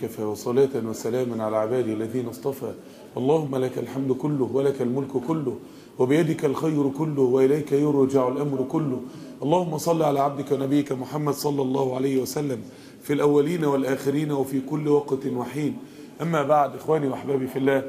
وكفى وصلاة وسلاما على عبادي الذين اصطفى اللهم لك الحمد كله ولك الملك كله وبيدك الخير كله وإليك يرجع الأمر كله اللهم صل على عبدك ونبيك محمد صلى الله عليه وسلم في الأولين والآخرين وفي كل وقت وحين أما بعد إخواني وأحبابي في الله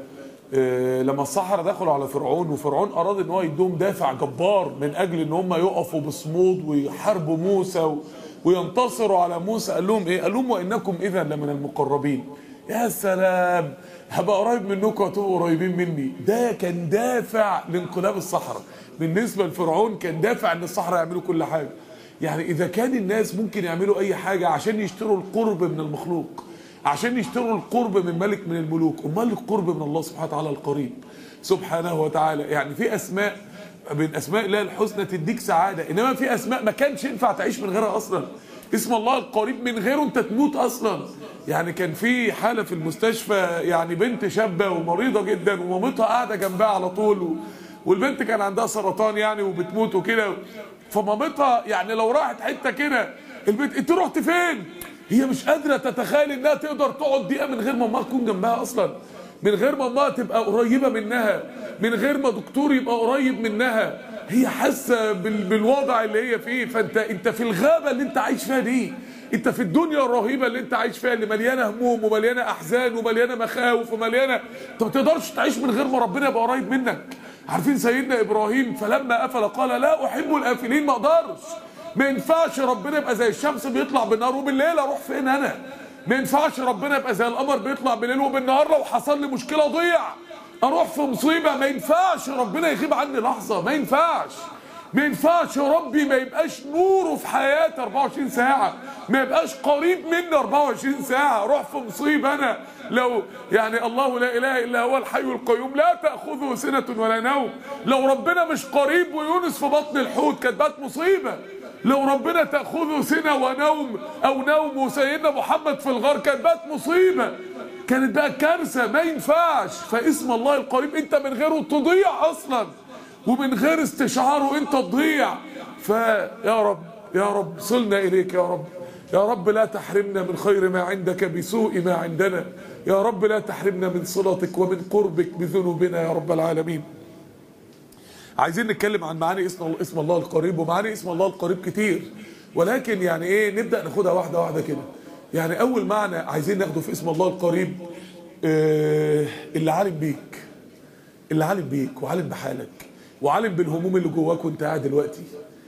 آه، لما السحرة دخلوا على فرعون وفرعون أراد أن هو يدوم دافع جبار من أجل أن هم يقفوا بصمود ويحاربوا موسى و... وينتصروا على موسى قال لهم إيه؟ قال لهم وإنكم إذا لمن المقربين يا سلام هبقى قريب منكم وتبقوا قريبين مني ده كان دافع لانقلاب الصحراء بالنسبة لفرعون كان دافع ان الصحراء يعملوا كل حاجة يعني اذا كان الناس ممكن يعملوا اي حاجة عشان يشتروا القرب من المخلوق عشان يشتروا القرب من ملك من الملوك امال القرب من الله سبحانه وتعالى القريب سبحانه وتعالى يعني في اسماء من اسماء الله الحسنى تديك سعادة انما في اسماء ما كانش ينفع تعيش من غيرها اصلا اسم الله القريب من غيره انت تموت اصلا يعني كان في حالة في المستشفى يعني بنت شابة ومريضة جدا ومامتها قاعدة جنبها على طول و... والبنت كان عندها سرطان يعني وبتموت وكده فمامتها يعني لو راحت حتة كده البنت انت رحت فين هي مش قادرة تتخيل انها تقدر تقعد دقيقة من غير ما مامها تكون جنبها اصلا من غير ما مامها تبقى قريبة منها من غير ما دكتور يبقى قريب منها هي حاسة بال... بالوضع اللي هي فيه فانت انت في الغابة اللي انت عايش فيها دي انت في الدنيا الرهيبة اللي انت عايش فيها اللي مليانة هموم ومليانة احزان ومليانة مخاوف ومليانة انت ما تقدرش تعيش من غير ما ربنا يبقى قريب منك عارفين سيدنا ابراهيم فلما قفل قال لا احب الافلين ما اقدرش ما ينفعش ربنا يبقى زي الشمس بيطلع بالنهار وبالليل اروح فين انا ما ينفعش ربنا يبقى زي القمر بيطلع بالليل وبالنهار لو حصل لي مشكلة ضيع اروح في مصيبة ما ينفعش ربنا يغيب عني لحظة ما ينفعش ما ينفعش ربي ما يبقاش نوره في حياتي 24 ساعة ما يبقاش قريب مني 24 ساعة اروح في مصيبة انا لو يعني الله لا اله الا هو الحي القيوم لا تأخذه سنة ولا نوم لو ربنا مش قريب ويونس في بطن الحوت كانت بقت مصيبة لو ربنا تأخذه سنة ونوم او نوم وسيدنا محمد في الغار كانت بقت مصيبة كانت بقى كارثة ما ينفعش فاسم الله القريب انت من غيره تضيع اصلا ومن غير استشعاره انت تضيع فيا رب يا رب صلنا اليك يا رب يا رب لا تحرمنا من خير ما عندك بسوء ما عندنا يا رب لا تحرمنا من صلتك ومن قربك بذنوبنا يا رب العالمين عايزين نتكلم عن معاني اسم اسم الله القريب ومعاني اسم الله القريب كتير ولكن يعني ايه نبدا ناخدها واحده واحده كده يعني اول معنى عايزين ناخده في اسم الله القريب آه اللي عالم بيك اللي عالم بيك وعالم بحالك وعالم بالهموم اللي جواك وانت قاعد دلوقتي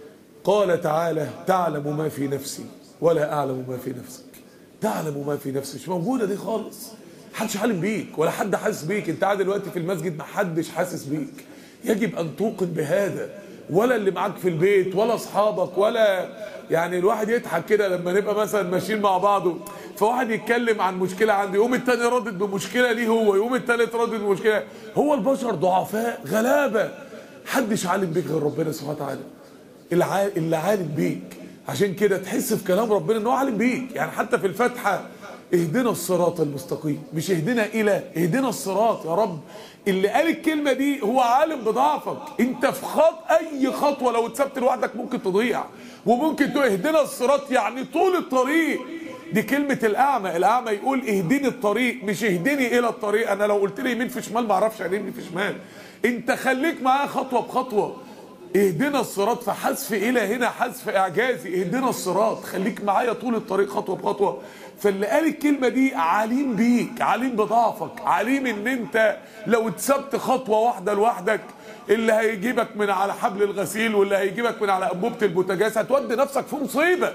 قال تعالى تعلم ما في نفسي ولا اعلم ما في نفسك تعلم ما في نفسي مش موجوده دي خالص محدش عالم بيك ولا حد حاسس بيك انت قاعد دلوقتي في المسجد محدش حاسس بيك يجب ان توقن بهذا ولا اللي معاك في البيت ولا اصحابك ولا يعني الواحد يضحك كده لما نبقى مثلا ماشيين مع بعض فواحد يتكلم عن مشكله عنده يقوم التاني رادد بمشكله ليه هو يقوم التالت رادد بمشكله هو البشر ضعفاء غلابه حدش عالم بيك غير ربنا سبحانه وتعالى الع... اللي عالم بيك عشان كده تحس في كلام ربنا ان هو عالم بيك يعني حتى في الفاتحه اهدنا الصراط المستقيم مش اهدنا الى اهدنا الصراط يا رب اللي قال الكلمه دي هو عالم بضعفك انت في خط اي خطوه لو اتسبت لوحدك ممكن تضيع وممكن تقول اهدنا الصراط يعني طول الطريق دي كلمة الأعمى الأعمى يقول اهدني الطريق مش اهدني إلى الطريق أنا لو قلت لي يمين في شمال ما اعرفش يعني يمين في شمال أنت خليك معايا خطوة بخطوة اهدنا الصراط فحذف إلى هنا حذف إعجازي اهدنا الصراط خليك معايا طول الطريق خطوة بخطوة فاللي قال الكلمة دي عليم بيك عليم بضعفك عليم ان انت لو اتسبت خطوة واحدة لوحدك اللي هيجيبك من على حبل الغسيل واللي هيجيبك من على أنبوبة البوتاجاز هتودي نفسك في مصيبة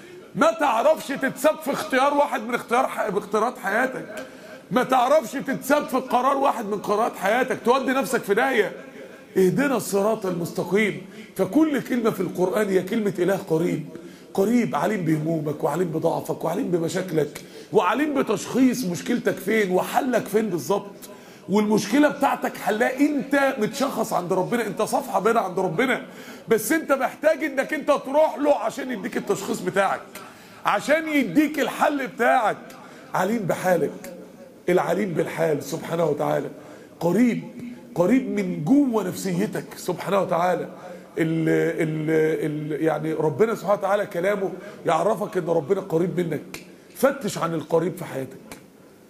ما تعرفش تتساب في اختيار واحد من اختيار باختيارات حياتك ما تعرفش تتساب في قرار واحد من قرارات حياتك تودي نفسك في داهيه اهدنا الصراط المستقيم فكل كلمة في القرآن هي كلمة إله قريب قريب عليم بهمومك وعليم بضعفك وعليم بمشاكلك وعليم بتشخيص مشكلتك فين وحلك فين بالظبط والمشكلة بتاعتك حلها انت متشخص عند ربنا انت صفحة بيضاء عند ربنا بس انت محتاج انك انت تروح له عشان يديك التشخيص بتاعك عشان يديك الحل بتاعك عليم بحالك العليم بالحال سبحانه وتعالى قريب قريب من جوه نفسيتك سبحانه وتعالى ال ال ال يعني ربنا سبحانه وتعالى كلامه يعرفك ان ربنا قريب منك فتش عن القريب في حياتك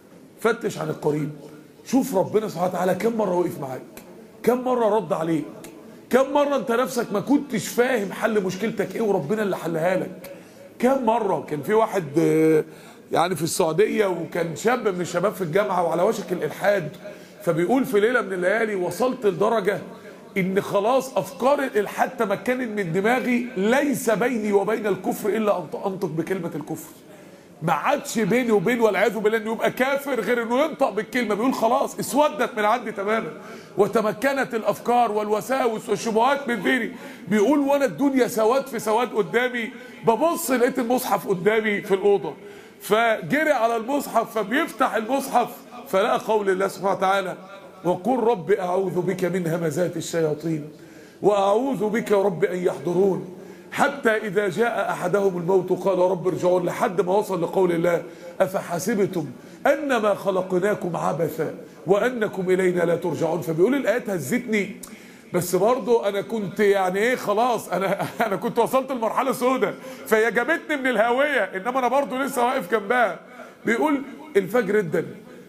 فتش عن القريب شوف ربنا سبحانه وتعالى كم مره وقف معاك كم مره رد عليك كم مره انت نفسك ما كنتش فاهم حل مشكلتك ايه وربنا اللي حلها لك كم مره كان في واحد آه، يعني في السعوديه وكان شاب من الشباب في الجامعه وعلى وشك الالحاد فبيقول في ليله من الليالي وصلت لدرجه ان خلاص افكار الالحاد تمكنت من دماغي ليس بيني وبين الكفر الا ان انطق بكلمه الكفر ما عادش بيني وبين والعياذ بالله انه يبقى كافر غير انه ينطق بالكلمه بيقول خلاص اسودت من عندي تماما وتمكنت الافكار والوساوس والشبهات من ذهني بيقول وانا الدنيا سواد في سواد قدامي ببص لقيت المصحف قدامي في الاوضه فجري على المصحف فبيفتح المصحف فلقى قول الله سبحانه وتعالى وقل رب اعوذ بك من همزات الشياطين واعوذ بك يا رب ان يحضرون حتى إذا جاء أحدهم الموت قال رب ارجعون لحد ما وصل لقول الله أفحسبتم أنما خلقناكم عبثا وأنكم إلينا لا ترجعون فبيقول الآيات هزتني بس برضه أنا كنت يعني إيه خلاص أنا أنا كنت وصلت لمرحلة سوداء فهي جابتني من الهاوية إنما أنا برضه لسه واقف جنبها بيقول الفجر ادن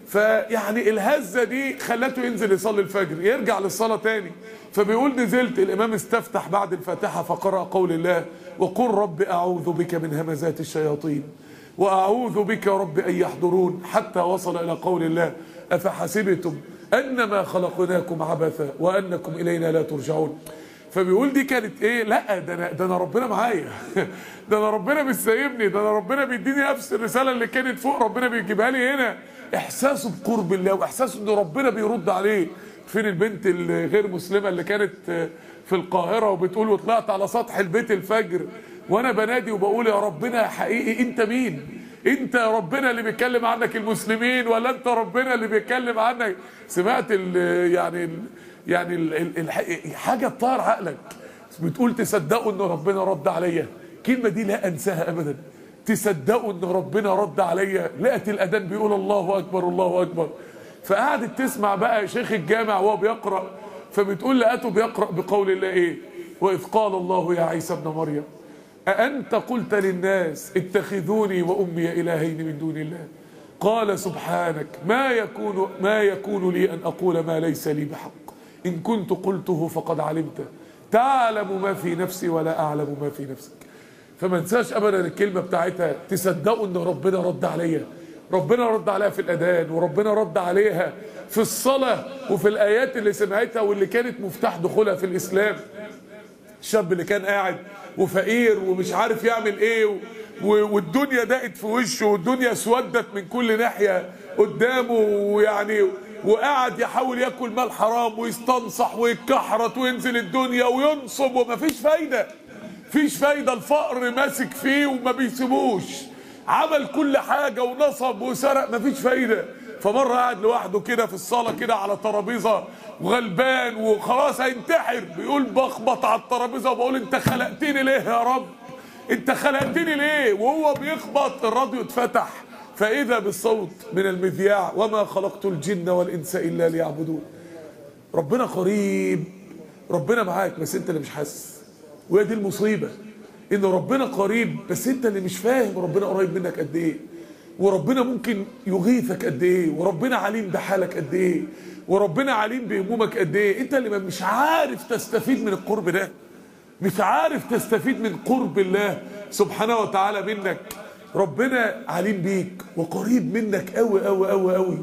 فيعني الهزه دي خلته ينزل يصلي الفجر يرجع للصلاه تاني فبيقول نزلت الامام استفتح بعد الفاتحه فقرا قول الله وقل رب اعوذ بك من همزات الشياطين واعوذ بك يا رب ان يحضرون حتى وصل الى قول الله افحسبتم انما خلقناكم عبثا وانكم الينا لا ترجعون فبيقول دي كانت ايه لا ده انا ده انا ربنا معايا ده انا ربنا مش سايبني ده انا ربنا بيديني نفس الرساله اللي كانت فوق ربنا بيجيبها لي هنا احساسه بقرب الله واحساسه ان ربنا بيرد عليه فين البنت الغير مسلمه اللي كانت في القاهره وبتقول وطلعت على سطح البيت الفجر وانا بنادي وبقول يا ربنا يا حقيقي انت مين انت يا ربنا اللي بيتكلم عنك المسلمين ولا انت ربنا اللي بيتكلم عنك سمعت ال يعني ال يعني ال ال ال حاجه تطير عقلك بتقول تصدقوا ان ربنا رد عليا الكلمه دي لا انساها ابدا تصدقوا ان ربنا رد عليا لقت الاذان بيقول الله اكبر الله اكبر فقعدت تسمع بقى شيخ الجامع وهو بيقرا فبتقول لقته بيقرا بقول الله ايه واذ قال الله يا عيسى ابن مريم أأنت قلت للناس اتخذوني وأمي إلهين من دون الله قال سبحانك ما يكون ما يكون لي أن أقول ما ليس لي بحق إن كنت قلته فقد علمته تعلم ما في نفسي ولا أعلم ما في نفسك فما انساش أبدا الكلمة بتاعتها تصدقوا إن ربنا رد عليا ربنا رد عليها في الأذان وربنا رد عليها في الصلاة وفي الآيات اللي سمعتها واللي كانت مفتاح دخولها في الإسلام الشاب اللي كان قاعد وفقير ومش عارف يعمل ايه و... والدنيا ضاقت في وشه والدنيا اسودت من كل ناحيه قدامه ويعني وقعد يحاول ياكل مال حرام ويستنصح ويتكحرت وينزل الدنيا وينصب ومفيش فايده فيش فايده الفقر ماسك فيه وما بيسيبوش عمل كل حاجه ونصب وسرق مفيش فايده فمره قاعد لوحده كده في الصاله كده على ترابيزه وغلبان وخلاص هينتحر بيقول بخبط على الترابيزه وبقول انت خلقتني ليه يا رب انت خلقتني ليه وهو بيخبط الراديو اتفتح فاذا بالصوت من المذياع وما خلقت الجن والانس الا ليعبدون ربنا قريب ربنا معاك بس انت اللي مش حاسس وهي دي المصيبه ان ربنا قريب بس انت اللي مش فاهم ربنا قريب منك قد ايه وربنا ممكن يغيثك قد ايه وربنا عليم بحالك قد ايه وربنا عليم بهمومك قد ايه انت اللي مش عارف تستفيد من القرب ده مش عارف تستفيد من قرب الله سبحانه وتعالى منك ربنا عليم بيك وقريب منك قوي قوي قوي قوي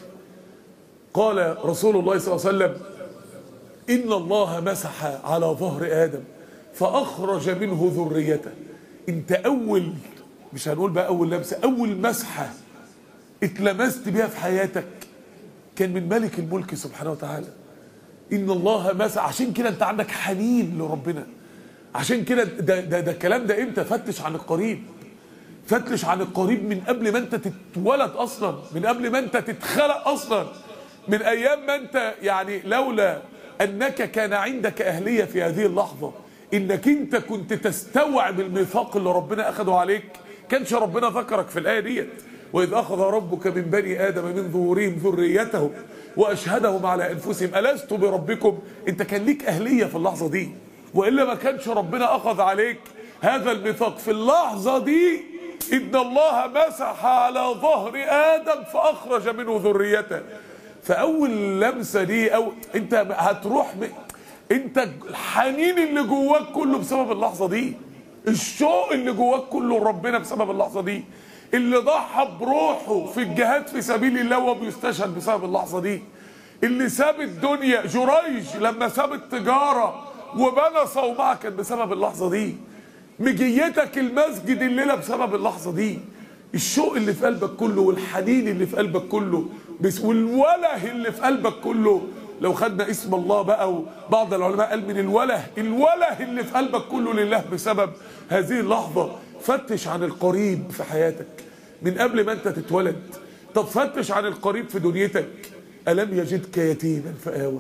قال رسول الله صلى الله عليه وسلم ان الله مسح على ظهر ادم فاخرج منه ذريته انت اول مش هنقول بقى اول لمسه اول مسحه اتلمست بيها في حياتك كان من ملك الملك سبحانه وتعالى ان الله مسح عشان كده انت عندك حنين لربنا عشان كده ده, ده, ده الكلام ده امتى فتش عن القريب فتش عن القريب من قبل ما انت تتولد اصلا من قبل ما انت تتخلق اصلا من ايام ما انت يعني لولا انك كان عندك اهليه في هذه اللحظه انك انت كنت تستوعب الميثاق اللي ربنا اخده عليك كانش ربنا ذكرك في الايه ديت واذ اخذ ربك من بني ادم من ظهورهم ذريتهم واشهدهم على انفسهم الست بربكم انت كان ليك اهليه في اللحظه دي والا ما كانش ربنا اخذ عليك هذا الميثاق في اللحظه دي ان الله مسح على ظهر ادم فاخرج منه ذريته فاول لمسه دي او انت هتروح م... انت الحنين اللي جواك كله بسبب اللحظه دي الشوق اللي جواك كله ربنا بسبب اللحظه دي اللي ضحى بروحه في الجهاد في سبيل الله وهو بيستشهد بسبب اللحظه دي اللي ساب الدنيا جريج لما ساب التجاره وبنى صومعه كان بسبب اللحظه دي مجيتك المسجد الليله بسبب اللحظه دي الشوق اللي في قلبك كله والحنين اللي في قلبك كله بس والوله اللي في قلبك كله لو خدنا اسم الله بقى وبعض العلماء قال من الوله الوله اللي في قلبك كله لله بسبب هذه اللحظه فتش عن القريب في حياتك من قبل ما انت تتولد طب فتش عن القريب في دنيتك ألم يجدك يتيما فآوى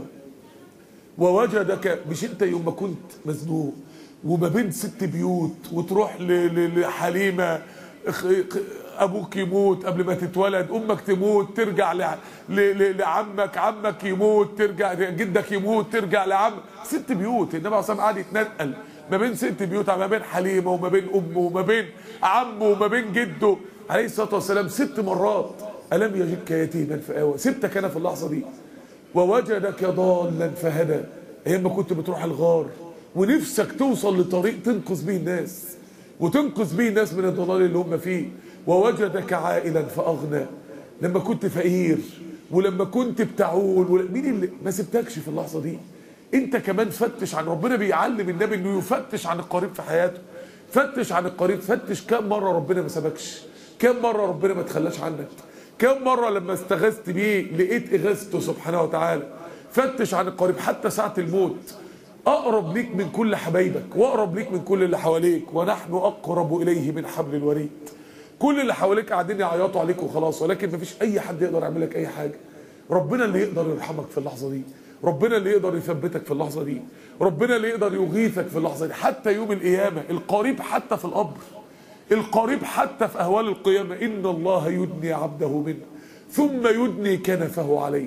ووجدك مش انت يوم ما كنت مزنوق وما بين ست بيوت وتروح ل- ل- لحليمه خ- خ- ابوك يموت قبل ما تتولد امك تموت ترجع لع- ل- ل- لعمك عمك يموت ترجع جدك يموت ترجع لعم ست بيوت النبي عليه الصلاه والسلام قعد يتنقل ما بين ست بيوت ما بين حليمه وما بين امه وما بين عمه وما بين جده عليه الصلاه والسلام ست مرات الم يجدك يتيما فاوى سبتك انا في اللحظه دي ووجدك ضالا فهدى ايام ما كنت بتروح الغار ونفسك توصل لطريق تنقذ بيه الناس وتنقذ بيه الناس من الضلال اللي هم فيه ووجدك عائلا فاغنى لما كنت فقير ولما كنت بتعول ول- مين اللي ما سبتكش في اللحظه دي انت كمان فتش عن ربنا بيعلم النبي انه يفتش عن القريب في حياته فتش عن القريب فتش كم مره ربنا ما سابكش كم مره ربنا ما تخلاش عنك كم مرة لما استغثت بيه لقيت إغاثته سبحانه وتعالى فتش عن القريب حتى ساعة الموت أقرب ليك من كل حبايبك وأقرب ليك من كل اللي حواليك ونحن أقرب إليه من حبل الوريد كل اللي حواليك قاعدين يعيطوا عليك وخلاص ولكن مفيش أي حد يقدر يعمل لك أي حاجة ربنا اللي يقدر يرحمك في اللحظة دي ربنا اللي يقدر يثبتك في اللحظة دي ربنا اللي يقدر يغيثك في اللحظة دي حتى يوم القيامة القريب حتى في القبر القريب حتى في أهوال القيامة إن الله يدني عبده منه ثم يدني كنفه عليه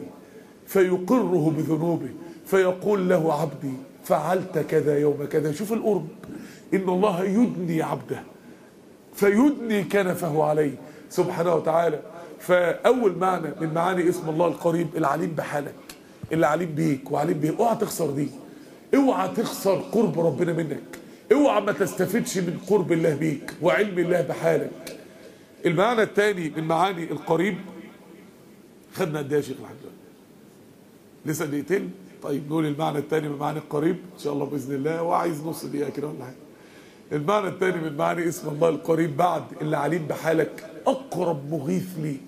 فيقره بذنوبه فيقول له عبدي فعلت كذا يوم كذا شوف القرب إن الله يدني عبده فيدني كنفه عليه سبحانه وتعالى فأول معنى من معاني اسم الله القريب العليم بحالك اللي عليم بيك وعليم بيك اوعى تخسر دي اوعى تخسر قرب ربنا منك اوعى ما تستفدش من قرب الله بيك وعلم الله بحالك المعنى الثاني من معاني القريب خدنا قد ايه يا شيخ لحد دلوقتي؟ لسه دقيقتين طيب نقول المعنى الثاني من معاني القريب ان شاء الله باذن الله وعايز نص دقيقه كده ولا حاجه المعنى الثاني من معاني اسم الله القريب بعد اللي عليم بحالك اقرب مغيث ليك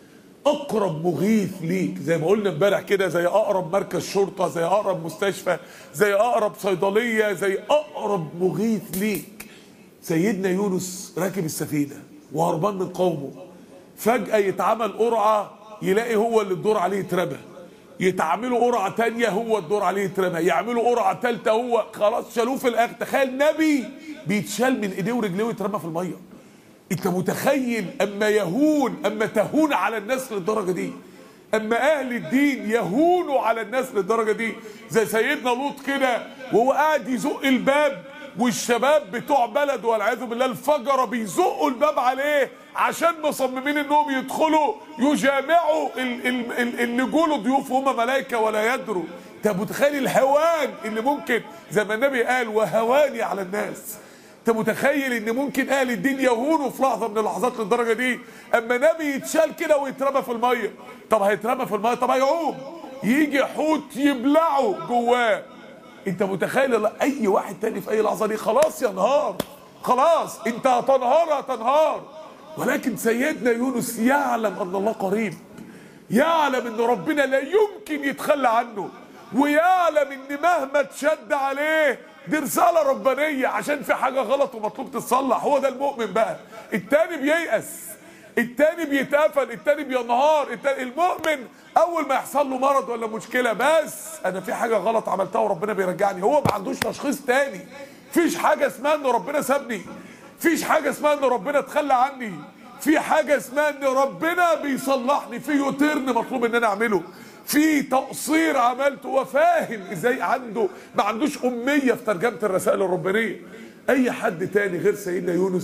اقرب مغيث ليك زي ما قلنا امبارح كده زي اقرب مركز شرطه زي اقرب مستشفى زي اقرب صيدليه زي اقرب مغيث ليك سيدنا يونس راكب السفينه وهربان من قومه فجاه يتعمل قرعه يلاقي هو اللي الدور عليه يترمى يتعملوا قرعه تانية هو الدور عليه يترمى يعملوا قرعه ثالثه هو خلاص شالوه في الاخر تخيل نبي بيتشال من ايديه ورجليه ويترمى في الميه انت متخيل اما يهون اما تهون على الناس للدرجه دي اما اهل الدين يهونوا على الناس للدرجه دي زي سيدنا لوط كده وهو قاعد يزق الباب والشباب بتوع بلد والعياذ بالله الفجره بيزقوا الباب عليه عشان مصممين انهم يدخلوا يجامعوا ال- ال- ال- اللي جوله ضيوف هم ملائكه ولا يدروا انت متخيل الهوان اللي ممكن زي ما النبي قال وهواني على الناس انت متخيل ان ممكن اهل الدين يهونوا في لحظه من اللحظات للدرجه دي اما نبي يتشال كده ويترمى في الميه طب هيترمى في الميه طب هيعوم يجي حوت يبلعه جواه انت متخيل لا اي واحد تاني في اي لحظه دي خلاص ينهار خلاص انت هتنهار هتنهار ولكن سيدنا يونس يعلم ان الله قريب يعلم ان ربنا لا يمكن يتخلى عنه ويعلم ان مهما تشد عليه دي رسالة ربانية عشان في حاجة غلط ومطلوب تتصلح هو ده المؤمن بقى التاني بييأس التاني بيتقفل التاني بينهار التاني المؤمن اول ما يحصل له مرض ولا مشكلة بس انا في حاجة غلط عملتها وربنا بيرجعني هو ما عندوش تشخيص تاني فيش حاجة اسمها ان ربنا سابني فيش حاجة اسمها ان ربنا تخلى عني في حاجة اسمها ان ربنا بيصلحني في يوتيرن مطلوب ان انا اعمله في تقصير عملته وفاهم ازاي عنده ما عندوش اميه في ترجمه الرسائل الربانيه اي حد تاني غير سيدنا يونس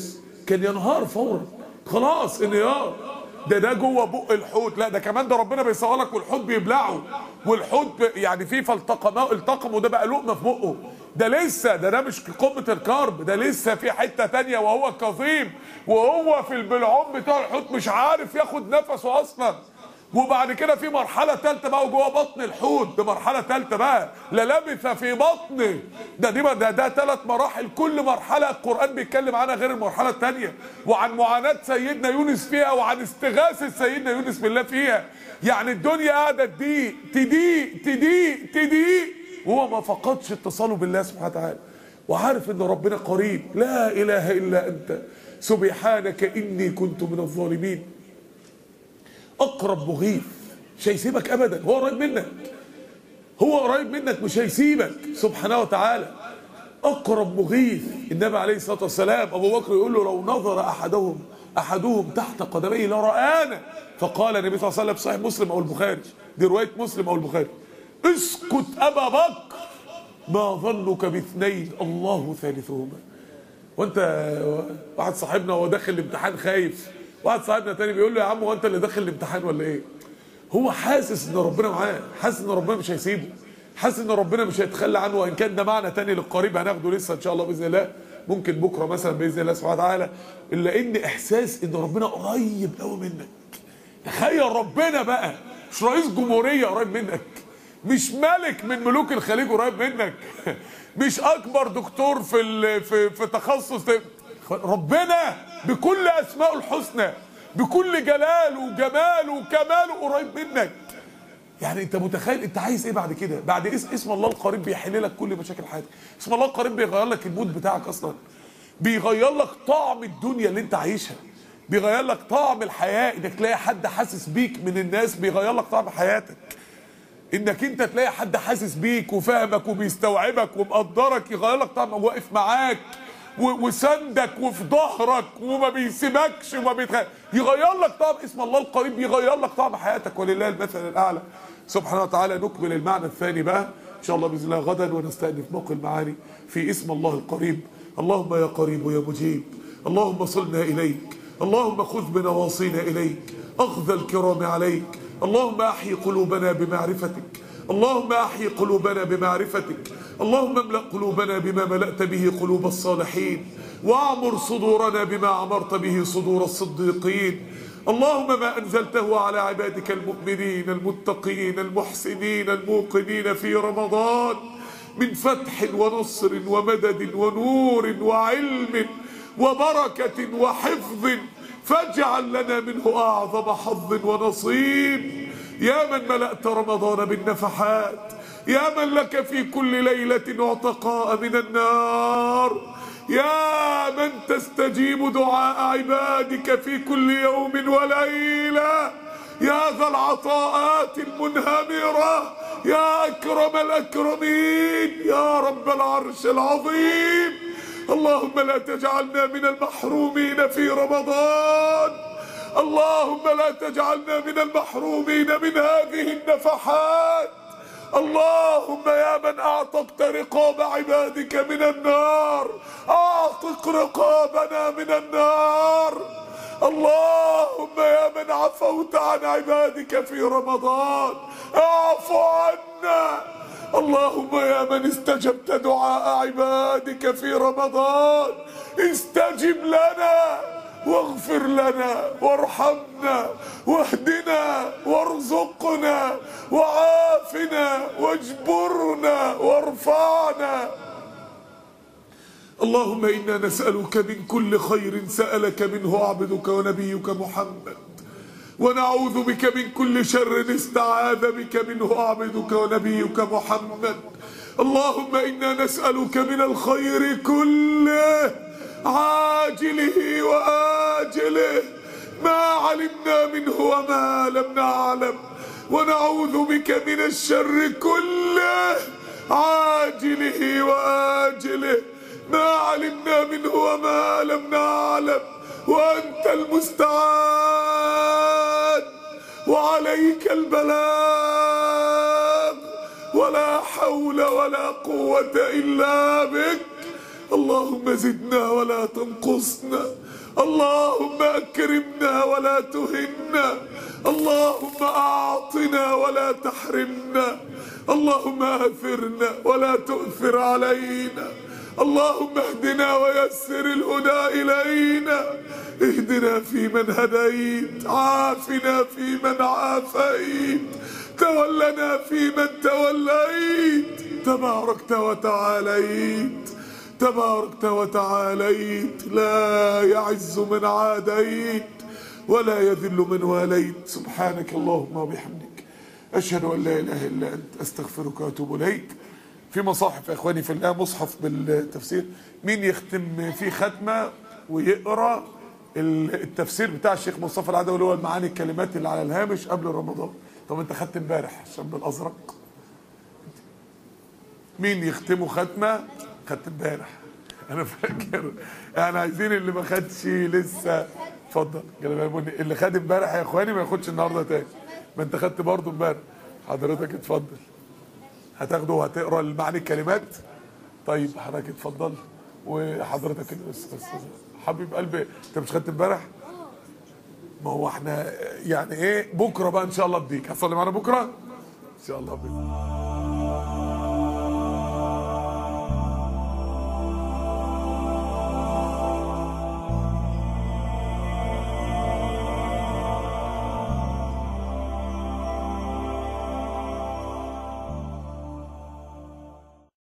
كان ينهار فورا خلاص انهيار ده ده جوه بق الحوت لا ده كمان ده ربنا بيصور لك والحوت بيبلعه والحوت ب... يعني في فالتقم التقم وده بقى لقمه في بقه ده لسه ده ده مش قمه الكرب ده لسه في حته تانية وهو كظيم وهو في البلعوم بتاع الحوت مش عارف ياخد نفسه اصلا وبعد كده في مرحلة ثالثة بقى جوه بطن الحوت دي مرحلة ثالثة بقى لا لبث في بطنه ده دي ده ده ثلاث مراحل كل مرحلة القرآن بيتكلم عنها غير المرحلة الثانية وعن معاناة سيدنا يونس فيها وعن استغاثة سيدنا يونس بالله فيها يعني الدنيا قاعدة تضيق تضيق تضيق تضيق وهو ما فقدش اتصاله بالله سبحانه وتعالى وعارف ان ربنا قريب لا اله الا انت سبحانك اني كنت من الظالمين اقرب مغيث مش هيسيبك ابدا هو قريب منك هو قريب منك مش هيسيبك سبحانه وتعالى اقرب مغيث النبي عليه الصلاه والسلام ابو بكر يقول له لو نظر احدهم احدهم تحت قدميه لرانا فقال النبي صلى الله عليه وسلم صحيح مسلم او البخاري دي روايه مسلم او البخاري اسكت ابا بكر ما ظنك باثنين الله ثالثهما وانت واحد صاحبنا وهو داخل الامتحان خايف واحد صاحبنا تاني بيقول له يا عم هو انت اللي داخل الامتحان ولا ايه هو حاسس ان ربنا معاه حاسس ان ربنا مش هيسيبه حاسس ان ربنا مش هيتخلى عنه وان كان ده معنى تاني للقريب هناخده لسه ان شاء الله باذن الله ممكن بكره مثلا باذن الله سبحانه وتعالى الا ان احساس ان ربنا قريب قوي منك تخيل ربنا بقى مش رئيس جمهوريه قريب منك مش ملك من ملوك الخليج قريب منك مش اكبر دكتور في ال- في في تخصص ربنا بكل اسمائه الحسنى بكل جلاله وجماله وكماله قريب منك يعني انت متخيل انت عايز ايه بعد كده بعد اسم, اسم الله القريب بيحل لك كل مشاكل حياتك اسم الله القريب بيغير لك المود بتاعك اصلا بيغير لك طعم الدنيا اللي انت عايشها بيغير لك طعم الحياه انك تلاقي حد حاسس بيك من الناس بيغير لك طعم حياتك انك انت تلاقي حد حاسس بيك وفاهمك وبيستوعبك ومقدرك يغير لك طعم واقف معاك و- وسندك وفي ظهرك وما بيسيبكش وما بيتخ... يغير لك طعم اسم الله القريب يغير لك طعم حياتك ولله المثل الاعلى سبحانه وتعالى نكمل المعنى الثاني بقى ان شاء الله باذن الله غدا ونستأنف باقي المعاني في اسم الله القريب اللهم يا قريب يا مجيب اللهم صلنا اليك اللهم خذ بنواصينا اليك اخذ الكرام عليك اللهم احي قلوبنا بمعرفتك اللهم احي قلوبنا بمعرفتك اللهم املا قلوبنا بما ملأت به قلوب الصالحين واعمر صدورنا بما عمرت به صدور الصديقين اللهم ما انزلته على عبادك المؤمنين المتقين المحسنين الموقنين في رمضان من فتح ونصر ومدد ونور وعلم وبركه وحفظ فاجعل لنا منه اعظم حظ ونصيب يا من ملأت رمضان بالنفحات يا من لك في كل ليلة عتقاء من النار يا من تستجيب دعاء عبادك في كل يوم وليلة يا ذا العطاءات المنهمرة يا أكرم الأكرمين يا رب العرش العظيم اللهم لا تجعلنا من المحرومين في رمضان اللهم لا تجعلنا من المحرومين من هذه النفحات اللهم يا من اعتقت رقاب عبادك من النار اعتق رقابنا من النار اللهم يا من عفوت عن عبادك في رمضان اعف عنا اللهم يا من استجبت دعاء عبادك في رمضان استجب لنا واغفر لنا وارحمنا واهدنا وارزقنا وعافنا واجبرنا وارفعنا اللهم انا نسالك من كل خير سالك منه عبدك ونبيك محمد ونعوذ بك من كل شر استعاذ بك منه عبدك ونبيك محمد اللهم انا نسالك من الخير كله عاجله واجله ما علمنا منه وما لم نعلم ونعوذ بك من الشر كله عاجله واجله ما علمنا منه وما لم نعلم وانت المستعان وعليك البلاغ ولا حول ولا قوه الا بك اللهم زدنا ولا تنقصنا اللهم اكرمنا ولا تهنا اللهم اعطنا ولا تحرمنا اللهم اثرنا ولا تؤثر علينا اللهم اهدنا ويسر الهدى الينا اهدنا فيمن هديت عافنا فيمن عافيت تولنا فيمن توليت تباركت وتعاليت تباركت وتعاليت لا يعز من عاديت ولا يذل من واليت سبحانك اللهم وبحمدك أشهد أن لا إله إلا أنت أستغفرك وأتوب إليك في مصاحف يا إخواني في الله مصحف بالتفسير مين يختم فيه ختمة ويقرأ التفسير بتاع الشيخ مصطفى العدوي اللي هو المعاني الكلمات اللي على الهامش قبل رمضان طب انت خدت امبارح الشاب الازرق مين يختموا ختمه خدت امبارح انا فاكر يعني عايزين اللي ما خدش لسه اتفضل جلال بني اللي خد امبارح يا اخواني ما ياخدش النهارده تاني ما انت خدت برضه امبارح حضرتك اتفضل هتاخده وهتقرا المعاني الكلمات طيب حضرتك اتفضل وحضرتك الاستاذ حبيب قلبي انت مش خدت امبارح ما هو احنا يعني ايه بكره بقى ان شاء الله اديك هتصلي معانا بكره ان شاء الله بإذن.